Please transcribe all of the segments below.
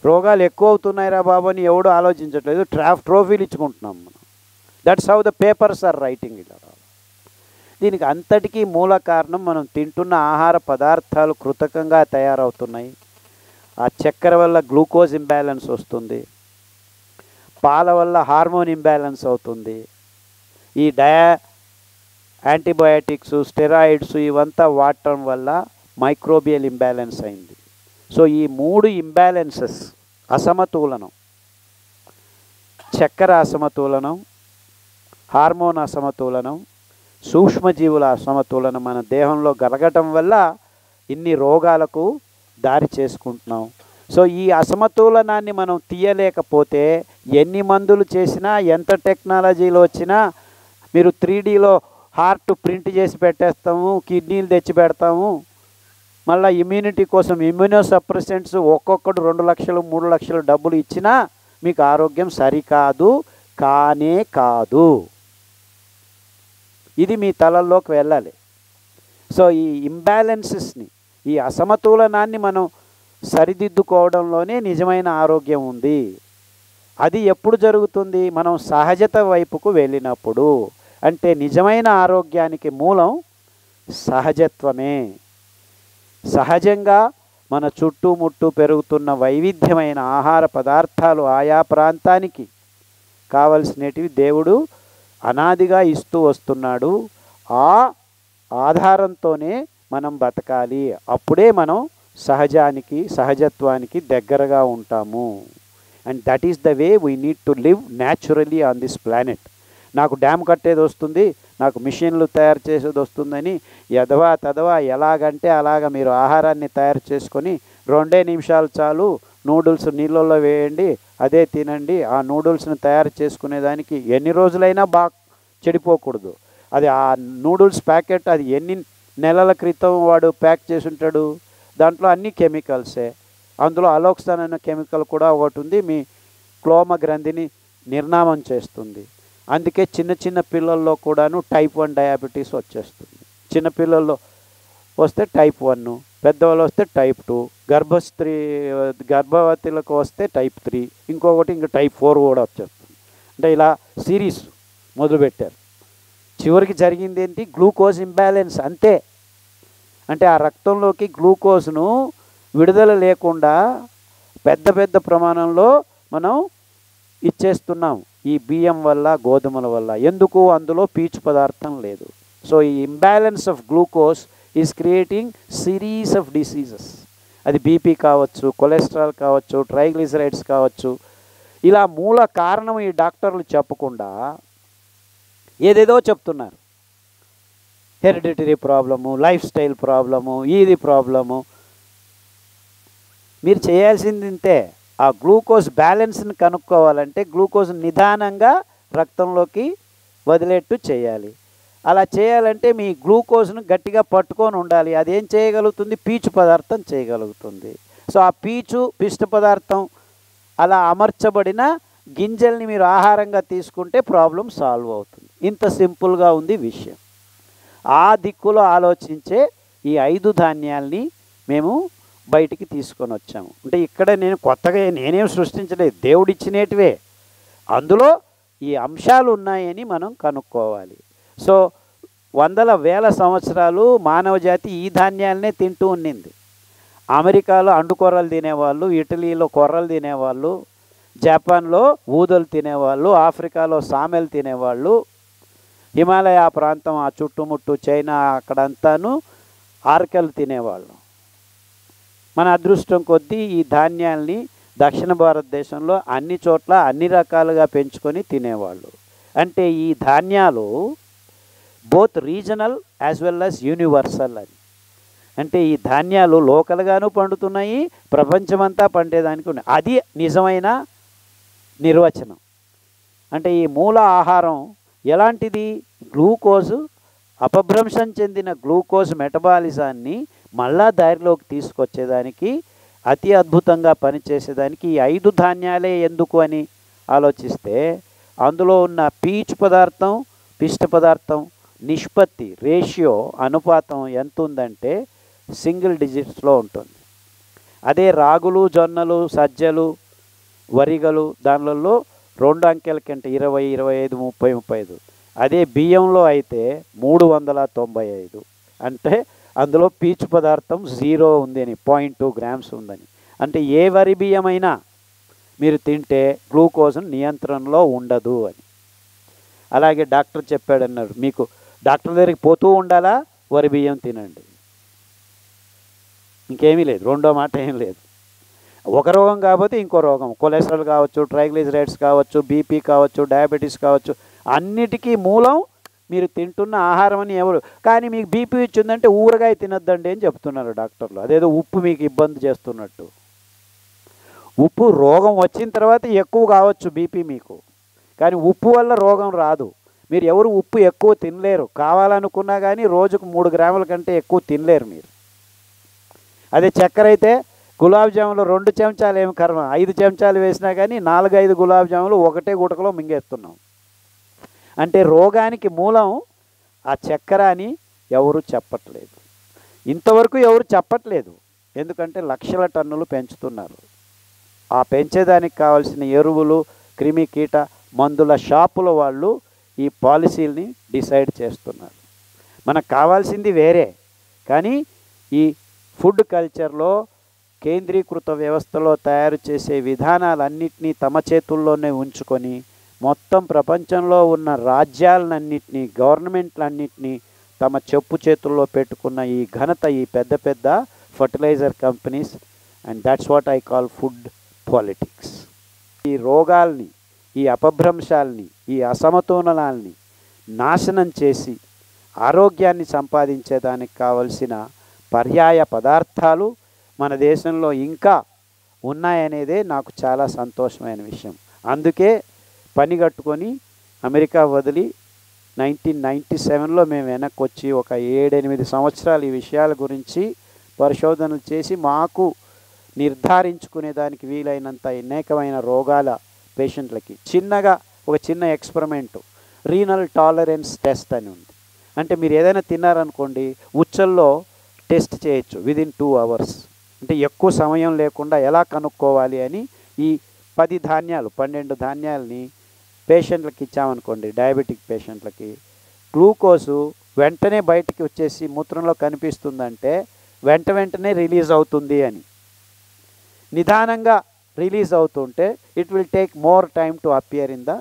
రోగాలు ఎక్కువ అవుతున్నాయిరా బాబు అని ఎవడు ఆలోచించట్లేదు ట్రాఫ్ ట్రోఫీలు ఇచ్చుకుంటున్నాం మనం that's how the papers are writing ఇలా దీనికి అంతటికీ మూల కారణం మనం తింటున్న ఆహార పదార్థాలు కృతకంగా తయారవుతున్నాయి ఆ చక్కెర వల్ల గ్లూకోజ్ ఇంబ్యాలెన్స్ వస్తుంది పాల వల్ల హార్మోన్ ఇంబ్యాలెన్స్ అవుతుంది ఈ డయా యాంటీబయాటిక్స్ స్టెరాయిడ్స్ ఇవంతా వాడటం వల్ల మైక్రోబియల్ ఇంబ్యాలెన్స్ అయింది సో ఈ మూడు ఇంబ్యాలెన్సెస్ అసమతులనం చక్కెర అసమతులనం హార్మోన్ అసమతులనం సూక్ష్మజీవుల అసమతులనం మన దేహంలో గలగటం వల్ల ఇన్ని రోగాలకు దారి చేసుకుంటున్నాం సో ఈ అసమతులనాన్ని మనం తీయలేకపోతే ఎన్ని మందులు చేసినా ఎంత టెక్నాలజీలో వచ్చినా మీరు త్రీ డీలో హార్ట్ ప్రింట్ చేసి పెట్టేస్తాము కిడ్నీలు తెచ్చి పెడతాము మళ్ళీ ఇమ్యూనిటీ కోసం ఇమ్యూనో సప్రెసెంట్స్ ఒక్కొక్కటి రెండు లక్షలు మూడు లక్షలు డబ్బులు ఇచ్చినా మీకు ఆరోగ్యం సరికాదు కానే కాదు ఇది మీ తలల్లోకి వెళ్ళాలి సో ఈ ఇంబ్యాలెన్సెస్ని ఈ అసమతులనాన్ని మనం సరిదిద్దుకోవడంలోనే నిజమైన ఆరోగ్యం ఉంది అది ఎప్పుడు జరుగుతుంది మనం సహజత వైపుకు వెళ్ళినప్పుడు అంటే నిజమైన ఆరోగ్యానికి మూలం సహజత్వమే సహజంగా మన చుట్టుముట్టు పెరుగుతున్న వైవిధ్యమైన ఆహార పదార్థాలు ఆయా ప్రాంతానికి కావలసినటివి దేవుడు అనాదిగా ఇస్తూ వస్తున్నాడు ఆ ఆధారంతోనే మనం బతకాలి అప్పుడే మనం సహజానికి సహజత్వానికి దగ్గరగా ఉంటాము and that is the way we need to live naturally on this planet నాకు డ్యామ్ కట్టేది వస్తుంది నాకు మిషన్లు తయారు చేసేది వస్తుందని ఎదవా తదవా ఎలాగంటే అలాగ మీరు ఆహారాన్ని తయారు చేసుకొని రెండే నిమిషాలు చాలు నూడిల్స్ నీళ్ళల్లో వేయండి అదే తినండి ఆ నూడిల్స్ని తయారు చేసుకునేదానికి ఎన్ని రోజులైనా బాగా చెడిపోకూడదు అది ఆ నూడిల్స్ ప్యాకెట్ అది ఎన్ని నెలల క్రితం వాడు ప్యాక్ చేసి ఉంటాడు దాంట్లో అన్ని కెమికల్సే అందులో అలోక్సాన్ అనే కెమికల్ కూడా ఒకటి ఉంది మీ క్లోమ గ్రంథిని నిర్నామం చేస్తుంది అందుకే చిన్న చిన్న పిల్లల్లో కూడాను టైప్ వన్ డయాబెటీస్ వచ్చేస్తుంది చిన్న పిల్లల్లో వస్తే టైప్ వన్ పెద్దవాళ్ళు వస్తే టైప్ టూ గర్భస్త్రీ గర్భవతులకు వస్తే టైప్ త్రీ ఇంకొకటి ఇంకా టైప్ ఫోర్ కూడా వచ్చేస్తుంది అంటే ఇలా సిరీస్ మొదలుపెట్టారు చివరికి జరిగింది ఏంటి గ్లూకోజ్ ఇంబ్యాలెన్స్ అంతే అంటే ఆ రక్తంలోకి గ్లూకోజ్ను విడుదల లేకుండా పెద్ద పెద్ద ప్రమాణంలో మనం ఇచ్చేస్తున్నాం ఈ బియ్యం వల్ల గోధుమల వల్ల ఎందుకు అందులో పీచు పదార్థం లేదు సో ఈ imbalance of glucose is creating series of diseases అది బీపీ కావచ్చు కొలెస్ట్రాల్ కావచ్చు ట్రైగ్లిసరైడ్స్ కావచ్చు ఇలా మూల కారణం ఈ డాక్టర్లు చెప్పకుండా ఏదేదో చెప్తున్నారు hereditary problem lifestyle problem ఇది ప్రాబ్లము మీరు చేయాల్సింది ఇంతే ఆ గ్లూకోజ్ బ్యాలెన్స్ని కనుక్కోవాలంటే గ్లూకోజ్ నిదానంగా రక్తంలోకి వదిలేట్టు చేయాలి అలా చేయాలంటే మీ గ్లూకోజ్ను గట్టిగా పట్టుకొని ఉండాలి అదేం చేయగలుగుతుంది పీచు పదార్థం చేయగలుగుతుంది సో ఆ పీచు పిష్ట పదార్థం అలా అమర్చబడిన గింజల్ని మీరు ఆహారంగా తీసుకుంటే ప్రాబ్లం సాల్వ్ అవుతుంది ఇంత సింపుల్గా ఉంది విషయం ఆ దిక్కులో ఆలోచించే ఈ ఐదు ధాన్యాల్ని మేము బయటికి తీసుకొని వచ్చాము అంటే ఇక్కడ నేను కొత్తగా నేనేం సృష్టించలేదు దేవుడిచ్చినేటివే అందులో ఈ అంశాలు ఉన్నాయని మనం కనుక్కోవాలి సో వందల వేల సంవత్సరాలు మానవ జాతి ఈ ధాన్యాలనే తింటూ ఉండింది అమెరికాలో అండు కొర్రలు తినేవాళ్ళు ఇటలీలో కొర్రలు తినేవాళ్ళు జపాన్లో ఊదలు తినేవాళ్ళు ఆఫ్రికాలో సామెలు తినేవాళ్ళు హిమాలయ ప్రాంతం ఆ చుట్టుముట్టు చైనా అక్కడంతాను ఆర్కెలు తినేవాళ్ళు మన అదృష్టం కొద్దీ ఈ ధాన్యాల్ని దక్షిణ భారతదేశంలో అన్ని చోట్ల అన్ని రకాలుగా పెంచుకొని తినేవాళ్ళు అంటే ఈ ధాన్యాలు both regional as well as universal అని అంటే ఈ ధాన్యాలు లోకల్గాను పండుతున్నాయి ప్రపంచమంతా పండేదానికి ఉన్నాయి అది నిజమైన నిర్వచనం అంటే ఈ మూల ఆహారం ఎలాంటిది గ్లూకోజ్ అపభ్రంశం చెందిన గ్లూకోజ్ మెటబాలిజాన్ని మళ్ళా దారిలోకి తీసుకొచ్చేదానికి అతి అద్భుతంగా పనిచేసేదానికి ఈ ఐదు ధాన్యాలే ఎందుకు అని ఆలోచిస్తే అందులో ఉన్న పీచు పదార్థం పిష్ట పదార్థం నిష్పత్తి రేషియో అనుపాతం ఎంత ఉందంటే సింగిల్ డిజిట్స్లో ఉంటుంది అదే రాగులు జొన్నలు సజ్జలు వరిగలు దానిలలో రెండు అంకెల కంటే ఇరవై ఇరవై ఐదు ముప్పై ముప్పై ఐదు అదే బియ్యంలో అయితే మూడు వందల తొంభై ఐదు అంటే అందులో పీచు పదార్థం జీరో ఉంది అని పాయింట్ టూ గ్రామ్స్ ఉందని అంటే ఏ వరి బియ్యమైనా మీరు తింటే గ్లూకోజ్ నియంత్రణలో ఉండదు అని అలాగే డాక్టర్ చెప్పాడన్నారు మీకు డాక్టర్ దగ్గరికి పోతూ ఉండాలా వరి బియ్యం తినండి ఇంకేమీ లేదు రెండో మాట ఏం లేదు ఒక రోగం కాకపోతే ఇంకో రోగం కొలెస్ట్రాల్ కావచ్చు ట్రైగ్లిజరైడ్స్ కావచ్చు బీపీ కావచ్చు డయాబెటీస్ కావచ్చు అన్నిటికీ మూలం మీరు తింటున్న ఆహారం అని ఎవరు కానీ మీకు బీపీ ఇచ్చిందంటే ఊరగాయ తినొద్దండి అని చెప్తున్నారు డాక్టర్లు అదేదో ఉప్పు మీకు ఇబ్బంది చేస్తున్నట్టు ఉప్పు రోగం వచ్చిన తర్వాత ఎక్కువ కావచ్చు బీపీ మీకు కానీ ఉప్పు వల్ల రోగం రాదు మీరు ఎవరు ఉప్పు ఎక్కువ తినలేరు కావాలనుకున్నా కానీ రోజుకు మూడు గ్రాముల కంటే ఎక్కువ తినలేరు మీరు అదే చక్కెర అయితే గులాబ్ జాములు రెండు చెంచాలు ఏమి కర్మ ఐదు చెంచాలు వేసినా కానీ నాలుగు ఐదు గులాబ్ జాములు ఒకటే గుటకలో మింగేస్తున్నాం అంటే రోగానికి మూలం ఆ చక్కెర అని ఎవరు చెప్పట్లేదు ఇంతవరకు ఎవరు చెప్పట్లేదు ఎందుకంటే లక్షల టన్నులు పెంచుతున్నారు ఆ పెంచేదానికి కావాల్సిన ఎరువులు క్రిమి కీట మందుల షాపుల వాళ్ళు ఈ పాలసీల్ని డిసైడ్ చేస్తున్నారు మనకు కావాల్సింది వేరే కానీ ఈ ఫుడ్ కల్చర్లో కేంద్రీకృత వ్యవస్థలో తయారు చేసే విధానాలన్నింటినీ తమ చేతుల్లోనే ఉంచుకొని మొత్తం ప్రపంచంలో ఉన్న రాజ్యాలన్నింటినీ గవర్నమెంట్లన్నింటినీ తమ చెప్పు చేతుల్లో పెట్టుకున్న ఈ ఘనత ఈ పెద్ద పెద్ద fertilizer companies and that's what I call food politics ఈ రోగాల్ని ఈ అపభ్రంశాల్ని ఈ అసమతులనాల్ని నాశనం చేసి ఆరోగ్యాన్ని సంపాదించేదానికి కావలసిన పర్యాయ పదార్థాలు మన దేశంలో ఇంకా ఉన్నాయనేదే నాకు చాలా సంతోషమైన విషయం అందుకే పని కట్టుకొని అమెరికా వదిలి నైన్టీన్ నైంటీ సెవెన్లో మేము వెనక్కి వచ్చి ఒక ఏడెనిమిది సంవత్సరాలు ఈ విషయాల గురించి పరిశోధనలు చేసి మాకు నిర్ధారించుకునే దానికి వీలైనంత అనేకమైన రోగాల పేషెంట్లకి చిన్నగా ఒక చిన్న ఎక్స్పెరిమెంట్ రీనల్ టాలరెన్స్ టెస్ట్ అని ఉంది అంటే మీరు ఏదైనా తిన్నారనుకోండి ఉచ్చల్లో టెస్ట్ చేయొచ్చు విదిన్ టూ అవర్స్ అంటే ఎక్కువ సమయం లేకుండా ఎలా కనుక్కోవాలి అని ఈ పది ధాన్యాలు పన్నెండు ధాన్యాలని పేషెంట్లకి ఇచ్చామనుకోండి డయాబెటిక్ పేషెంట్లకి గ్లూకోజు వెంటనే బయటికి వచ్చేసి మూత్రంలో కనిపిస్తుందంటే వెంట వెంటనే రిలీజ్ అవుతుంది అని నిదానంగా రిలీజ్ అవుతుంటే it will take more time to appear in the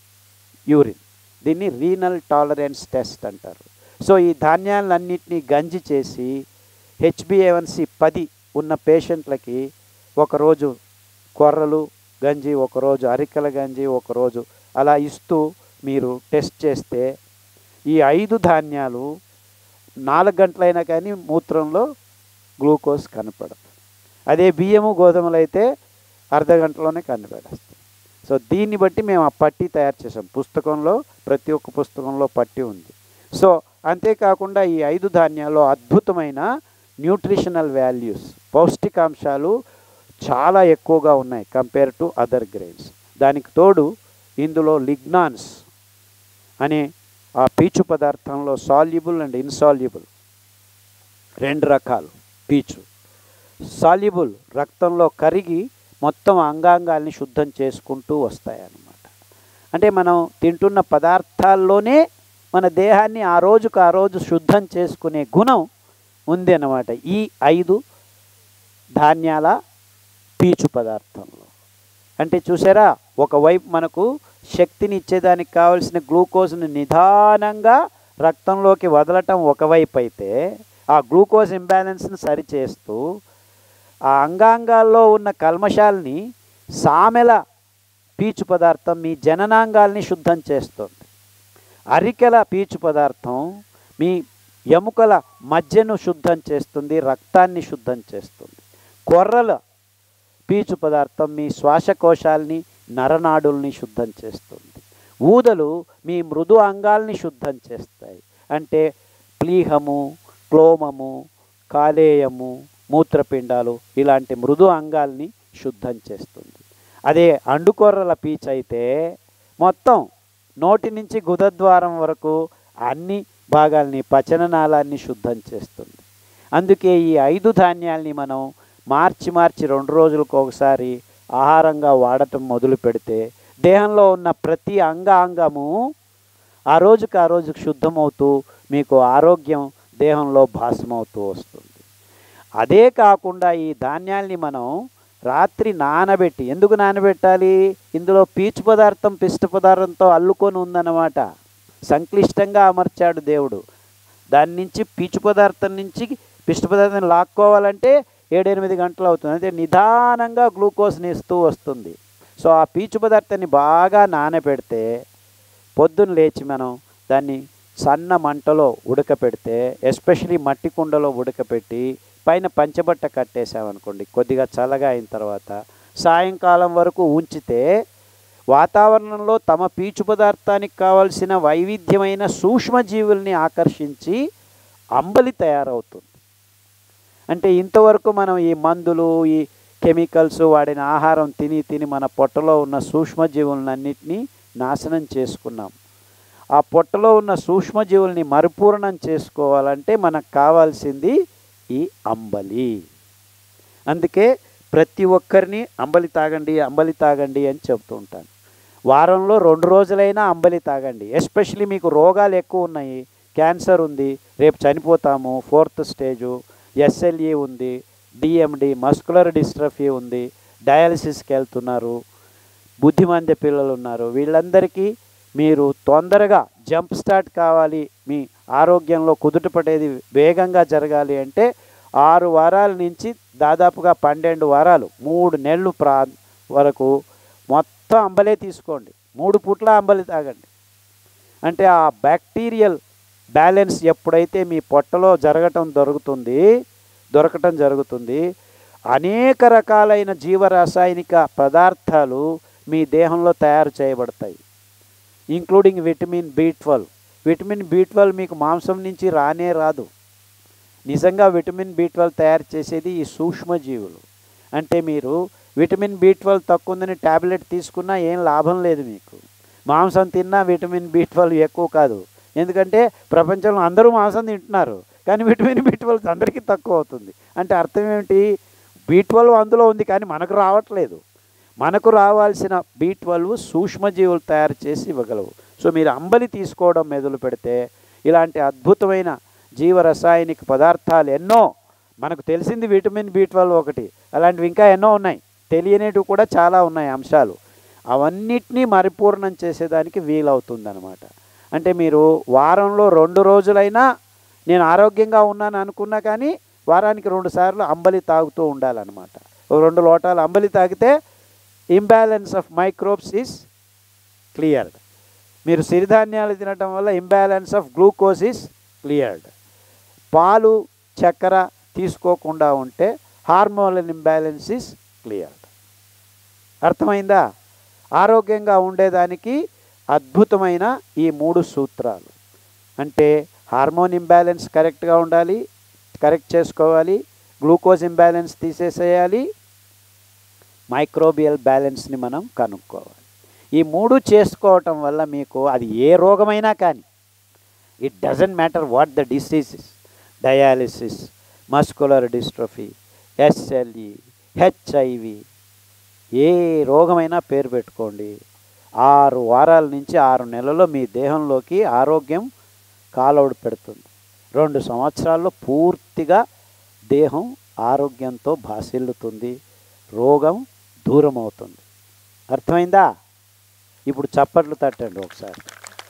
urine దీన్ని రీనల్ టాలరెన్స్ టెస్ట్ అంటారు సో ఈ ధాన్యాలన్నింటినీ గంజి చేసి హెచ్బిఏవన్సి పది ఉన్న పేషెంట్లకి ఒకరోజు కొర్రలు గంజి ఒకరోజు అరికల గంజి ఒకరోజు అలా ఇస్తూ మీరు టెస్ట్ చేస్తే ఈ ఐదు ధాన్యాలు నాలుగు గంటలైనా కానీ మూత్రంలో గ్లూకోజ్ కనపడదు అదే బియ్యము గోధుమలు అయితే అర్ధ గంటలోనే కనిపెడేస్తాయి సో దీన్ని బట్టి మేము ఆ పట్టి తయారు చేసాం పుస్తకంలో ప్రతి ఒక్క పుస్తకంలో పట్టి ఉంది సో అంతేకాకుండా ఈ ఐదు ధాన్యాల్లో అద్భుతమైన న్యూట్రిషనల్ వాల్యూస్ పౌష్టికాంశాలు చాలా ఎక్కువగా ఉన్నాయి కంపేర్ టు అదర్ గ్రెయిన్స్ దానికి తోడు ఇందులో లిగ్నాన్స్ అనే ఆ పీచు పదార్థంలో సాల్యుబుల్ అండ్ ఇన్సాల్యుబుల్ రెండు రకాలు పీచు సాల్యుబుల్ రక్తంలో కరిగి మొత్తం అంగాంగాల్ని శుద్ధం చేసుకుంటూ వస్తాయన్నమాట అంటే మనం తింటున్న పదార్థాల్లోనే మన దేహాన్ని ఆ రోజుకు ఆ రోజు శుద్ధం చేసుకునే గుణం ఉంది అన్నమాట ఈ ఐదు ధాన్యాల పీచు పదార్థంలో అంటే చూసారా ఒకవైపు మనకు శక్తిని ఇచ్చేదానికి కావలసిన గ్లూకోజ్ను నిదానంగా రక్తంలోకి వదలటం ఒకవైపు అయితే ఆ గ్లూకోజ్ ఇంబ్యాలెన్స్ని సరిచేస్తూ ఆ అంగాంగాల్లో ఉన్న కల్మషాల్ని సామెల పీచు పదార్థం మీ జననాంగాల్ని శుద్ధం చేస్తుంది అరికెల పీచు పదార్థం మీ ఎముకల మధ్యను శుద్ధం చేస్తుంది రక్తాన్ని శుద్ధం చేస్తుంది కొర్రల పీచు పదార్థం మీ శ్వాసకోశాల్ని నరనాడుల్ని శుద్ధం చేస్తుంది ఊదలు మీ మృదు అంగాల్ని శుద్ధం చేస్తాయి అంటే ప్లీహము క్లోమము కాలేయము మూత్రపిండాలు ఇలాంటి మృదు అంగాల్ని శుద్ధం చేస్తుంది అదే అండుకొర్రల పీచ్ అయితే మొత్తం నోటి నుంచి గుదద్వారం వరకు అన్ని భాగాల్ని పచననాళాన్ని శుద్ధం చేస్తుంది అందుకే ఈ ఐదు ధాన్యాల్ని మనం మార్చి మార్చి రెండు రోజులకు ఒకసారి ఆహారంగా వాడటం మొదలు పెడితే దేహంలో ఉన్న ప్రతి అంగాంగము ఆ రోజుకి ఆ రోజుకి శుద్ధమవుతూ మీకు ఆరోగ్యం దేహంలో భాసమవుతూ వస్తుంది అదే కాకుండా ఈ ధాన్యాల్ని మనం రాత్రి నానబెట్టి ఎందుకు నానబెట్టాలి ఇందులో పీచు పదార్థం పిష్ట పదార్థంతో అల్లుకొని ఉందన్నమాట సంక్లిష్టంగా అమర్చాడు దేవుడు దాని నుంచి పీచు పదార్థం నుంచి పిష్ట పదార్థం లాక్కోవాలంటే ఏడెనిమిది గంటలు అవుతుంది అంటే నిదానంగా గ్లూకోజ్ని ఇస్తూ వస్తుంది సో ఆ పీచు పదార్థాన్ని బాగా నానబెడితే పొద్దున్న లేచి మనం దాన్ని సన్న మంటలో ఉడకపెడితే ఎస్పెషలీ మట్టి కుండలో ఉడకపెట్టి పైన పంచబట్ట కట్టేసామనుకోండి కొద్దిగా చల్లగా అయిన తర్వాత సాయంకాలం వరకు ఉంచితే వాతావరణంలో తమ పీచు పదార్థానికి కావలసిన వైవిధ్యమైన సూక్ష్మజీవుల్ని ఆకర్షించి అంబలి తయారవుతుంది అంటే ఇంతవరకు మనం ఈ మందులు ఈ కెమికల్స్ వాడిన ఆహారం తిని తిని మన పొట్టలో ఉన్న సూక్ష్మజీవులన్నింటినీ నాశనం చేసుకున్నాం ఆ పొట్టలో ఉన్న సూక్ష్మజీవుల్ని మరుపూర్ణం చేసుకోవాలంటే మనకు కావాల్సింది ఈ అంబలి అందుకే ప్రతి ఒక్కరిని అంబలి తాగండి అంబలి తాగండి అని చెప్తూ ఉంటాను వారంలో రెండు రోజులైనా అంబలి తాగండి ఎస్పెషలీ మీకు రోగాలు ఎక్కువ ఉన్నాయి క్యాన్సర్ ఉంది రేపు చనిపోతాము ఫోర్త్ స్టేజు ఎస్ఎల్ఈ ఉంది డిఎండి మస్కులర్ డిస్ట్రఫీ ఉంది డయాలసిస్కి వెళ్తున్నారు బుద్ధిమంది పిల్లలు ఉన్నారు వీళ్ళందరికీ మీరు తొందరగా జంప్ స్టార్ట్ కావాలి మీ ఆరోగ్యంలో కుదుట పడేది వేగంగా జరగాలి అంటే ఆరు వారాల నుంచి దాదాపుగా పన్నెండు వారాలు మూడు నెలలు ప్రా వరకు మొత్తం అంబలే తీసుకోండి మూడు పూట్ల అంబలి తాగండి అంటే ఆ బ్యాక్టీరియల్ బ్యాలెన్స్ ఎప్పుడైతే మీ పొట్టలో జరగటం దొరుకుతుంది దొరకటం జరుగుతుంది అనేక రకాలైన జీవరాసాయనిక పదార్థాలు మీ దేహంలో తయారు చేయబడతాయి including vitamin B twelve vitamin B twelve మీకు మాంసం నుంచి రానే రాదు నిజంగా విటమిన్ బి ట్వెల్వ్ తయారు చేసేది ఈ సూక్ష్మజీవులు అంటే మీరు విటమిన్ బి ట్వెల్వ్ తక్కువ ఉందని ట్యాబ్లెట్ తీసుకున్నా ఏం లాభం లేదు మీకు మాంసం తిన్నా విటమిన్ బి ట్వెల్వ్ ఎక్కువ కాదు ఎందుకంటే ప్రపంచంలో అందరూ మాంసం తింటున్నారు కానీ విటమిన్ బి ట్వెల్వ్ అందరికీ తక్కువ అవుతుంది అంటే అర్థం ఏమిటి బి ట్వెల్వ్ అందులో ఉంది కానీ మనకు రావట్లేదు మనకు రావాల్సిన బి ట్వెల్వ్ సూక్ష్మజీవులు తయారు చేసి ఇవ్వగలవు సో మీరు అంబలి తీసుకోవడం మొదలు పెడితే ఇలాంటి అద్భుతమైన జీవరసాయనిక పదార్థాలు ఎన్నో మనకు తెలిసింది విటమిన్ బి ట్వెల్వ్ ఒకటి అలాంటివి ఇంకా ఎన్నో ఉన్నాయి తెలియనివి కూడా చాలా ఉన్నాయి అంశాలు అవన్నిటినీ పరిపూర్ణం చేసేదానికి వీలవుతుందన్నమాట అంటే మీరు వారంలో రెండు రోజులైనా నేను ఆరోగ్యంగా ఉన్నాను అనుకున్నా కానీ వారానికి రెండు సార్లు అంబలి తాగుతూ ఉండాలన్నమాట ఒక రెండు లోటాలు అంబలి తాగితే imbalance of microbes is cleared మీరు సిరిధాన్యాలు తినటం వల్ల imbalance of glucose is cleared పాలు చక్కెర తీసుకోకుండా ఉంటే హార్మోనల్ ఇంబ్యాలెన్స్ ఈస్ క్లియర్డ్ అర్థమైందా ఆరోగ్యంగా ఉండేదానికి అద్భుతమైన ఈ మూడు సూత్రాలు అంటే హార్మోన్ ఇంబ్యాలెన్స్ కరెక్ట్గా ఉండాలి కరెక్ట్ చేసుకోవాలి గ్లూకోజ్ ఇంబ్యాలెన్స్ తీసేసేయాలి మైక్రోబియల్ బ్యాలెన్స్ని మనం కనుక్కోవాలి ఈ మూడు చేసుకోవటం వల్ల మీకు అది ఏ రోగమైనా కానీ it doesn't matter what the diseases dialysis muscular dystrophy SLE HIV ఏ రోగమైనా పేరు పెట్టుకోండి ఆరు వారాల నుంచి ఆరు నెలల్లో మీ దేహంలోకి ఆరోగ్యం కాలౌడు పెడుతుంది రెండు సంవత్సరాల్లో పూర్తిగా దేహం ఆరోగ్యంతో భాసిల్లుతుంది రోగం దూరం అవుతుంది అర్థమైందా ఇప్పుడు చప్పట్లు తట్టండి ఒకసారి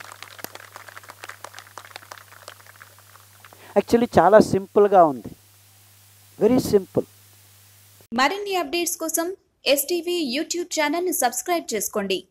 యాక్చువల్లీ చాలా సింపుల్గా ఉంది వెరీ సింపుల్ మరిన్ని అప్డేట్స్ కోసం ఎస్టీవీ యూట్యూబ్ ఛానల్ని సబ్స్క్రైబ్ చేసుకోండి